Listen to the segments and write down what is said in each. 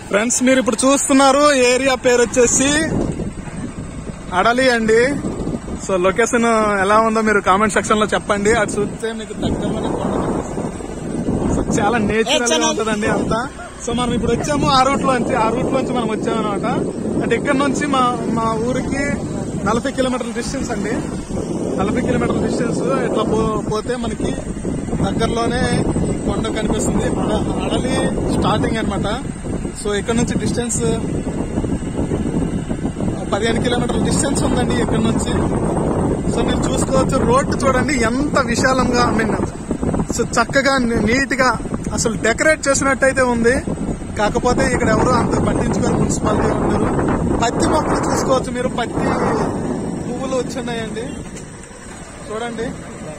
Friends మీరు ఇప్పుడు చూస్తున్నారు ఏరియా పేరు వచ్చేసి అడలి అండి సో లొకేషన్ ఎలా ఉందో మీరు కామెంట్ సెక్షన్ లో చెప్పండి అది చూస్తే మీకు దగ్గరలోనే కొండ కనిపిస్తుంది. సో చాలా నేచురల్ గా ఉంటదండి అంతా సో మనం ఇప్పుడు వచ్చాము ఆ రూట్ లోంచి ఆ రూట్ లోంచి మనం వచ్చాము అనమాట అంటే ఇక్కడ నుంచి మా మా ఊరికి నలభై కిలోమీటర్ల డిస్టెన్స్ అండి నలభై కిలోమీటర్ల డిస్టెన్స్ ఇట్లా పో- పోతే మనకి దగ్గరలోనే ఈ కొండ కనిపిస్తుంది అడ- అడలి స్టార్టింగ్ అన్నమాట సో ఇక్కడ నుంచి డిస్టెన్స్ పదిహేను కిలోమీటర్ల డిస్టెన్స్ ఉందండి ఇక్కడ నుంచి సో మీరు చూసుకోవచ్చు రోడ్డు చూడండి ఎంత విశాలంగా ఐ మీన్ సో చక్కగా నీట్ గా అసలు డెకరేట్ చేసినట్టయితే ఉంది కాకపోతే ఇక్కడ ఎవరు అంత పట్టించుకొని మున్సిపాలిటీ ఉండరు పత్తి మొక్కలు చూసుకోవచ్చు మీరు పత్తి పువ్వులు వచ్చున్నాయండి చూడండి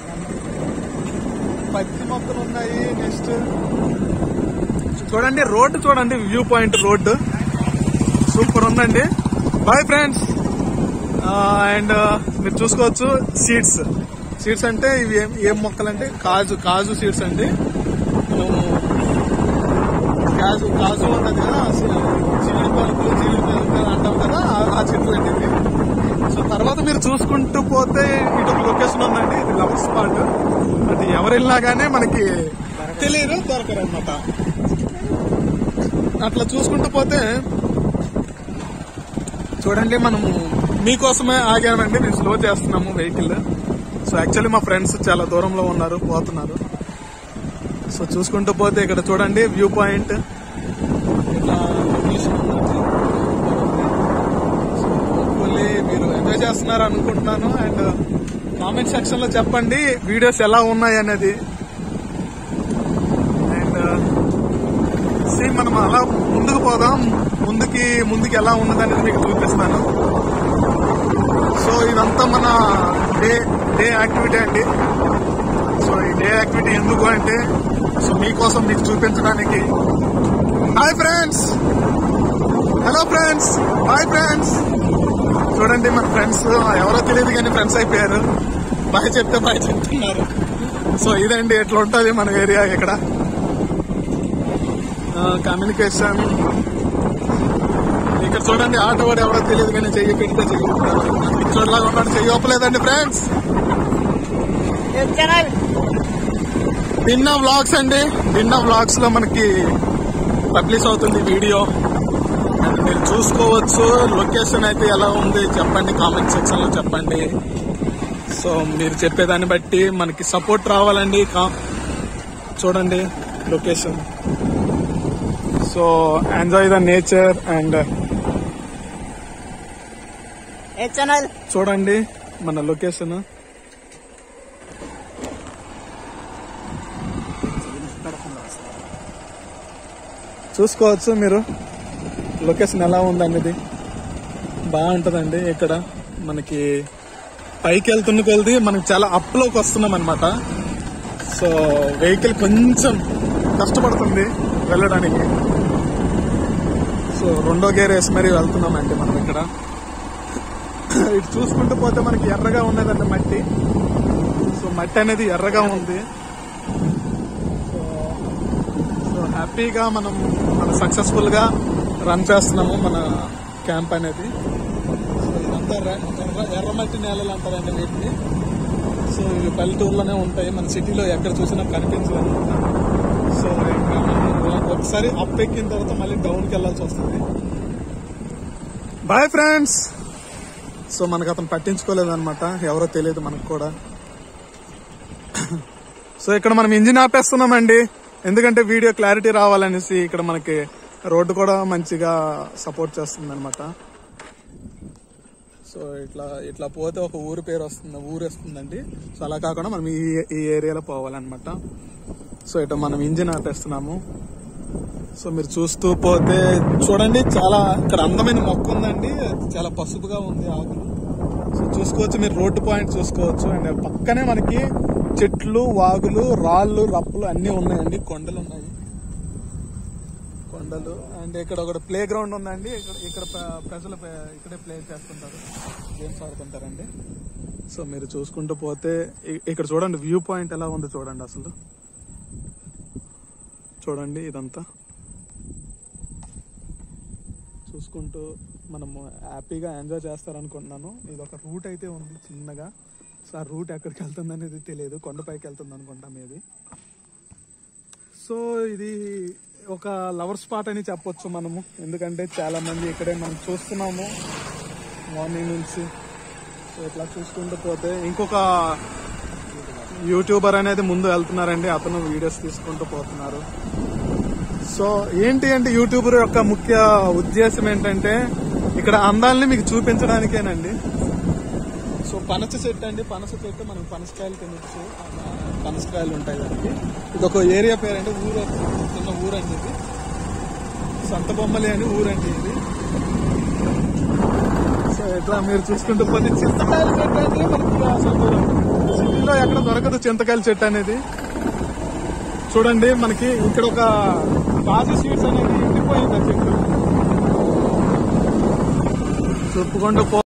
పత్తి మొక్కలు ఉన్నాయి నెక్స్ట్ చూడండి రోడ్డు చూడండి వ్యూ పాయింట్ రోడ్డు సూపర్ ఉందండి బాయ్ ఫ్రెండ్స్ అండ్ మీరు చూసుకోవచ్చు సీడ్స్ సీడ్స్ అంటే ఇవి ఏం ఏం మొక్కలు అంటే కాజు కాజు సీడ్స్ అండి మనము కాజు కాజు ఉంటుంది కదా చిల్లి పలుకులు చిల్లి పలుకులు అంటాం కదా ఆ- ఆ చెట్లు అండి ఇవి సో తర్వాత మీరు చూసుకుంటూ పోతే ఇటు ఒక లొకేషన్ ఉందండి ఇది లవర్ స్పాట్ అది ఎవరు వెళ్ళినా గానీ మనకి తెలియదు దొరకరు అనమాట అట్లా చూసుకుంటూ పోతే చూడండి మనము మీకోసమే ఆగామండి మేము స్లో చేస్తున్నాము వెహికల్ సో యాక్చువల్లీ మా ఫ్రెండ్స్ చాలా దూరంలో ఉన్నారు పోతున్నారు సో చూసుకుంటూ పోతే ఇక్కడ చూడండి వ్యూ పాయింట్ ఇట్లా location ఉంది. సో hopefully మీరు ఎంజాయ్ చేస్తున్నారు అనుకుంటున్నాను అండ్ కామెంట్ సెక్షన్ లో చెప్పండి వీడియోస్ ఎలా ఉన్నాయి అనేది అండ్ సేమ్ మనం అలా ముందుకు పోదాం ముందుకి ముందుకి ఎలా ఉన్నదనేది మీకు చూపిస్తాను సో ఇదంతా మన డే డే యాక్టివిటీ అండి సో ఈ డే యాక్టివిటీ ఎందుకు అంటే సో మీకోసం మీకు చూపించడానికి hi friends hello friends hi friends చూడండి మన ఫ్రెండ్స్ ఎవరో తెలియదు కానీ ఫ్రెండ్స్ అయిపోయారు బాయ్ చెప్తే బాయ్ చెప్తున్నారు సో ఇదండి ఎట్లా ఉంటుంది మన ఏరియా ఇక్కడ కమ్యూనికేషన్ ఇక్కడ చూడండి ఆటో వాడు ఎవరో తెలియదు కానీ చెయ్యి పెడితే చెయ్యి చూడలాగా ఉన్నాడు చెయ్యి ఒప్పలేదండి ఫ్రెండ్స్ ఛానల్ భిన్న వ్లాగ్స్ అండి భిన్న వ్లాగ్స్ లో మనకి పబ్లిష్ అవుతుంది వీడియో అండ్ మీరు చూసుకోవచ్చు లొకేషన్ అయితే ఎలా ఉంది చెప్పండి కామెంట్ సెక్షన్ లో చెప్పండి సో మీరు చెప్పేదాన్ని బట్టి మనకి సపోర్ట్ రావాలండి కా- చూడండి location so enjoy the nature and ఏ ఛానల్ చూడండి మన లొకేషన్ చూసుకోవచ్చు మీరు లొకేషన్ ఎలా ఉందనేది బాగుంటదండి ఇక్కడ మనకి పైకి వెళ్తున్న కొలది మనకి చాలా అప్ లోకి వస్తున్నాం అనమాట సో వెహికల్ కొంచెం కష్టపడుతుంది వెళ్ళడానికి సో రెండో గేర్ వేసి మరీ వెళ్తున్నామండి మనం ఇక్కడ ఇటు చూసుకుంటూ పోతే మనకి ఎర్రగా ఉన్నదండి మట్టి సో మట్టి అనేది ఎర్రగా ఉంది సో సో హ్యాపీగా మనం మన సక్సెస్ఫుల్ గా రన్ చేస్తున్నాము మన క్యాంప్ అనేది సో ఇదంతా ఎర్ర- ఎర్ర- ఎర్రమట్టి నేలలు అంటారండి వీటిని సో ఇవి పల్లెటూరులోనే ఉంటాయి మన సిటీలో ఎక్కడ చూసినా కనిపించవు అనమాట సో ఇంకా మనం ఒకసారి అప్ ఎక్కిన తర్వాత మళ్ళీ డౌన్కి వెళ్ళాల్సి వస్తుంది బాయ్ ఫ్రెండ్స్ సో మనకు అతను పట్టించుకోలేదన్నమాట ఎవరో తెలియదు మనకు కూడా సో ఇక్కడ మనం ఇంజిన్ ఆపేస్తున్నామండి ఎందుకంటే వీడియో క్లారిటీ రావాలనేసి ఇక్కడ మనకి రోడ్డు కూడా మంచిగా సపోర్ట్ చేస్తుంది అనమాట సో ఇట్లా ఇట్లా పోతే ఒక ఊరి పేరు వస్తుంది ఊరు వస్తుందండి సో అలా కాకుండా మనం ఈ ఈ ఏరియాలో పోవాలన్నమాట సో ఇట్లా మనం ఇంజిన్ ఆపేస్తున్నాము సో మీరు చూస్తూ పోతే చూడండి చాలా ఇక్కడ అందమైన మొక్క ఉందండి అది చాలా పసుపుగా ఉంది ఆకులు సో చూసుకోవచ్చు మీరు రోడ్డు పాయింట్ చూసుకోవచ్చు అండ్ పక్కనే మనకి చెట్లు వాగులు రాళ్ళు రప్పులు అన్ని ఉన్నాయండి కొండలు ఉన్నాయి కొండలు అండ్ ఇక్కడ ఒక ప్లే గ్రౌండ్ ఉందండి ఇక్కడ ఇక్కడ ప్ర- ప్రజలు ప్ర- ఇక్కడే ప్లే చేస్తుంటారు గేమ్స్ ఆడుతుంటారండి సో మీరు చూసుకుంటూ పోతే ఇ- ఇక్కడ చూడండి వ్యూ పాయింట్ ఎలా ఉంది చూడండి అసలు చూడండి ఇదంతా చూసుకుంటూ మనము హ్యాపీగా ఎంజాయ్ చేస్తారనుకుంటున్నాను ఇది ఒక రూట్ అయితే ఉంది చిన్నగా సో ఆ రూట్ ఎక్కడికి వెళ్తుంది అనేది తెలియదు కొండపైకి వెళ్తుంది అనుకుంటా మేబీ సో ఇది ఒక లవర్ స్పాట్ అని చెప్పొచ్చు మనము ఎందుకంటే చాలా మంది ఇక్కడే మనం చూస్తున్నాము మార్నింగ్ నుంచి సో ఇట్లా చూసుకుంటూ పోతే ఇంకొక యూట్యూబర్ అనేది ముందు వెళ్తున్నారండి అతను వీడియోస్ తీసుకుంటూ పోతున్నారు సో ఏంటి అంటే యూట్యూబర్ యొక్క ముఖ్య ఉద్దేశం ఏంటంటే ఇక్కడ అందాలని మీకు చూపించడానికేనండి సో పనస చెట్టు అండి పనస చెట్టు మనం పనసకాయలు తినొచ్చు ఆ, పనసకాయలు ఉంటాయి దానికి ఇది ఒక ఏరియా పేరు అండి ఊరు చిన్న ఊరండి ఇది సంత బొమ్మలే అని ఊరండి ఇది సో ఎట్లా మీరు చూసుకుంటూ పోతే చింతకాయల చెట్టు అంటే మనకి అసలు సిటీలో ఎక్కడ దొరకదు చింతకాయల చెట్టు అనేది చూడండి మనకి ఇక్కడ ఒక తాజా సీడ్స్ అనేది ఎండిపోయింది ఆ చెట్టు చెప్పుకుంటూ పో